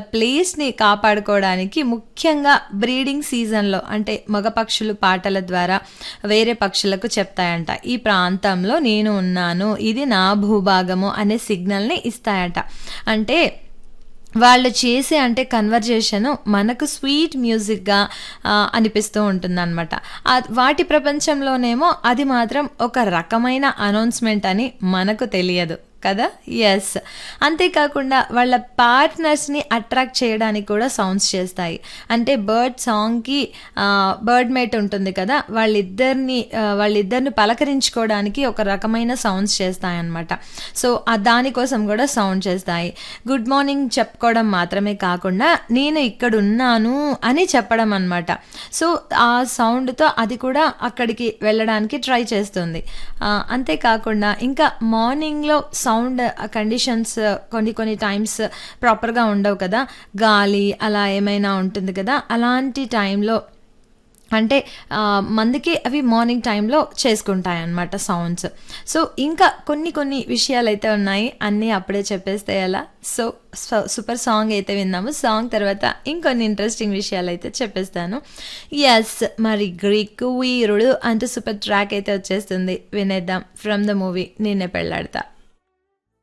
ప్లేస్‌ని కాపాడుకోవడానికి ముఖ్యంగా బ్రీడింగ్ సీజన్‌లో అంటే మగ పక్షులు పాటల ద్వారా వేరే పక్షులకు చెప్తాయంట. ఈ ప్రాంతంలో నేను ఉన్నాను. ఇది నా భూభాగము అనే సిగ్నల్‌ని ఇస్తాయట. అంటే వాళ్ళు చేసే అంటే కన్వర్జేషను మనకు స్వీట్ మ్యూజిక్‌గా ఆహ్, అనిపిస్తూ ఉంటుందనమాట. ఆహ్, వాటి ప్రపంచంలోనేమో అది మాత్రం ఒక రకమైన అనౌన్స్‌మెంట్ అని మనకు తెలియదు కదా! యెస్. అంతేకాకుండా వాళ్ళ పార్ట్నర్స్‌ని అట్రాక్ట్ చేయడానికి కూడా సౌండ్స్ చేస్తాయి. అంటే బర్డ్ సాంగ్‌కి ఆహ్, బర్డ్ మేట్ ఉంటుంది కదా! వాళ్ళిద్దరిని ఆహ్, వాళ్ళిద్దరిని పలకరించుకోవడానికి ఒక రకమైన సౌండ్స్ చేస్తాయన్నమాట. సో, ఆహ్, దానికోసం కూడా సౌండ్ చేస్తాయి. గుడ్ మార్నింగ్ చెప్పుకోవడం మాత్రమే కాకుండా నేను ఇక్కడున్నాను అని చెప్పడం అనమాట. సో, ఆ సౌండ్‌తో అది కూడా అక్కడికి వెళ్ళడానికి ట్రై చేస్తుంది. ఆహ్, అంతేకాకుండా ఇంకా మార్నింగ్‌లో సౌండ్ కండిషన్స్ కొన్ని కొన్ని టైమ్స్ ప్రాపర్‌గా ఉండవు కదా! గాలి అలా ఏమైనా ఉంటుంది కదా! అలాంటి టైంలో అంటే ఆహ్, మందికి అవి మార్నింగ్ టైంలో చేసుకుంటాయన్నమాట సౌండ్స్. సో, ఇంకా కొన్ని కొన్ని విషయాలైతే ఉన్నాయి. అన్నీ అప్పుడే చెప్పేస్తే ఎలా? సో, స సూపర్ సాంగ్ అయితే విందాము. సాంగ్ తర్వాత ఇంకొన్ని ఇంట్రెస్టింగ్ విషయాలైతే చెప్పేస్తాను. యెస్. మరి 'గ్రీకు వీరుడు' అంటూ సూపర్ ట్రాక్ అయితే వచ్చేస్తుంది. వినేద్దాం ఫ్రమ్ ద మూవీ 'నిన్నే పెళ్లాడతా'.